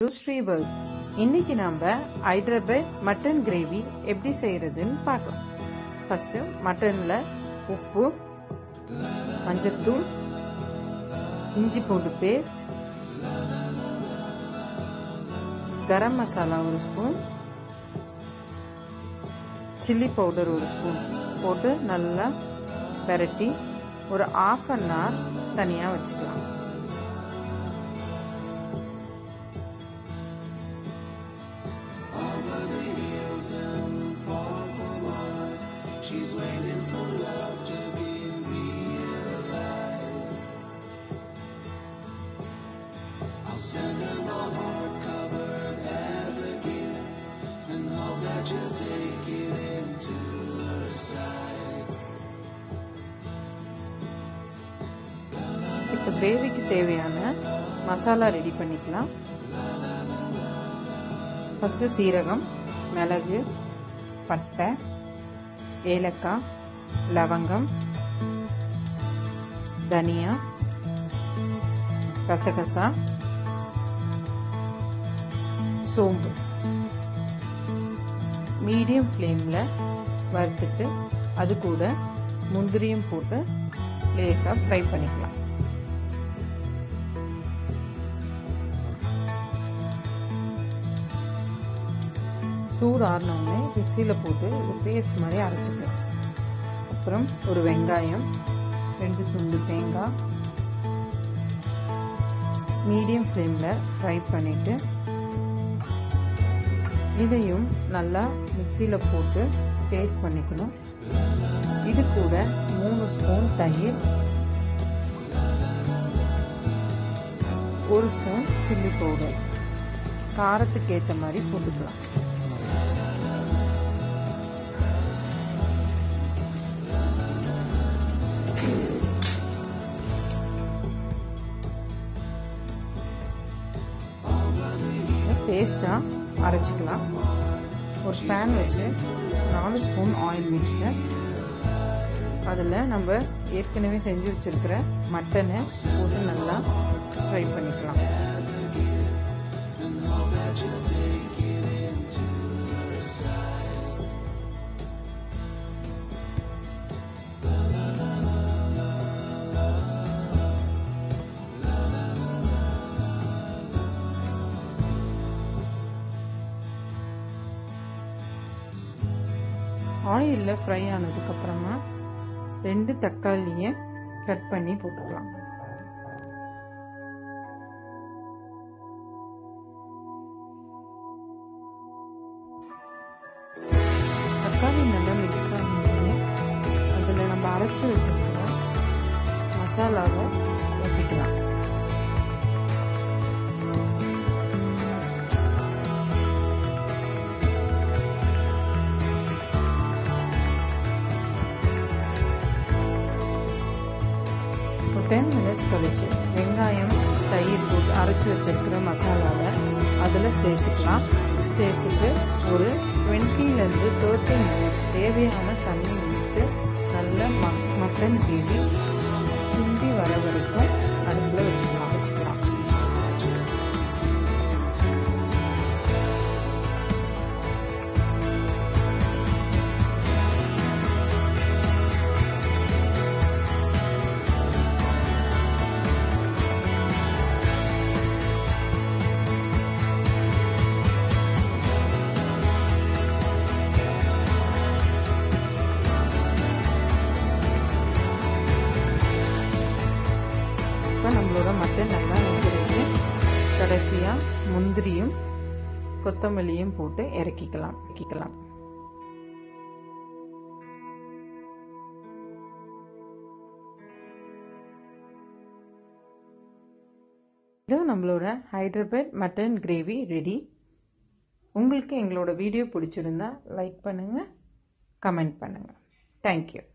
ஸ்ரீபர்க் இன்னைக்கு நம்ம Hyderabad mutton gravy எப்படி செய்யறதுன்னு பார்க்கலாம் ஃபர்ஸ்ட் மட்டனில் உப்பு மஞ்சத்தூள் இஞ்சி பூண்டு பேஸ்ட் கரம் மசாலா ஒரு ஸ்பூன் சில்லி பவுடர் ஒரு ஸ்பூன் போட்டு நல்லா பெரட்டி ஒரு ஆஃப் அன் ஹவர் தனியாக வச்சுக்கலாம் இப்போ கிரேவிக்கு தேவையான மசாலா ரெடி பண்ணிக்கலாம் ஃபஸ்ட்டு சீரகம் மிளகு பட்டை ஏலக்காய் லவங்கம் தனியா கசகசா சோம்பு மீடியம் ஃப்ளேமில் வறுத்துட்டு அது கூட முந்திரியும் போட்டு லேசாக ஃப்ரை பண்ணிக்கலாம் சூடு ஆறினோடனே மிக்சியில் போட்டு ஒரு பேஸ்ட் மாதிரி அரைச்சிக்கலாம் அப்புறம் ஒரு வெங்காயம் ரெண்டு துண்டு தேங்காய் மீடியம் ஃப்ளேமில் ஃப்ரை பண்ணிவிட்டு இதையும் நல்லா மிக்சியில் போட்டு பேஸ்ட் பண்ணிக்கணும் இது கூட மூணு ஸ்பூன் தயிர் ஒரு ஸ்பூன் சில்லி பவுடர் காரத்துக்கு ஏற்ற மாதிரி போட்டுக்கலாம் பேஸ்ட்டாக அரைச்சிக்கலாம் ஒரு பேன் வச்சு நாலு ஸ்பூன் ஆயில் விட்டுட்டு அதில் நம்ம ஏற்கனவே செஞ்சு வச்சுருக்கிற மட்டனை போட்டு நல்லா ஃப்ரை பண்ணிக்கலாம் ஆயிலில் ஃப்ரை ஆனதுக்கப்புறமா ரெண்டு தக்காளியை கட் பண்ணி போட்டுக்கலாம் தக்காளி நல்லா மிக்ஸ் ஆனோடனே அதில் நம்ம அரைச்சி வச்சுருக்கிற மசாலாவை ஊற்றிக்கலாம் ஒரு டென் மினிட்ஸ் கழிச்சு வெங்காயம் தயிர் போட்டு அரைச்சி வச்சிருக்கிற மசாலாவை அதில் சேர்த்துக்கலாம் சேர்த்துட்டு ஒரு டுவெண்ட்டிலேருந்து தேர்ட்டி மினிட்ஸ் தேவையான தண்ணி ஊற்றி நல்ல ம மட்டன் கிரேவி கிண்டி வர வரைக்கும் அடுப்பில் வச்சுக்கலாம் வச்சுக்கலாம் இப்போ நம்மளோட மட்டன் நல்லா வெந்துருக்கு கடைசியாக முந்திரியும் கொத்தமல்லியும் போட்டு இறக்கிக்கலாம் இறக்கிக்கலாம் இது நம்மளோட ஹைதராபாத் மட்டன் கிரேவி ரெடி உங்களுக்கு எங்களோட வீடியோ பிடிச்சிருந்தா லைக் பண்ணுங்கள் கமெண்ட் பண்ணுங்கள் தேங்க்யூ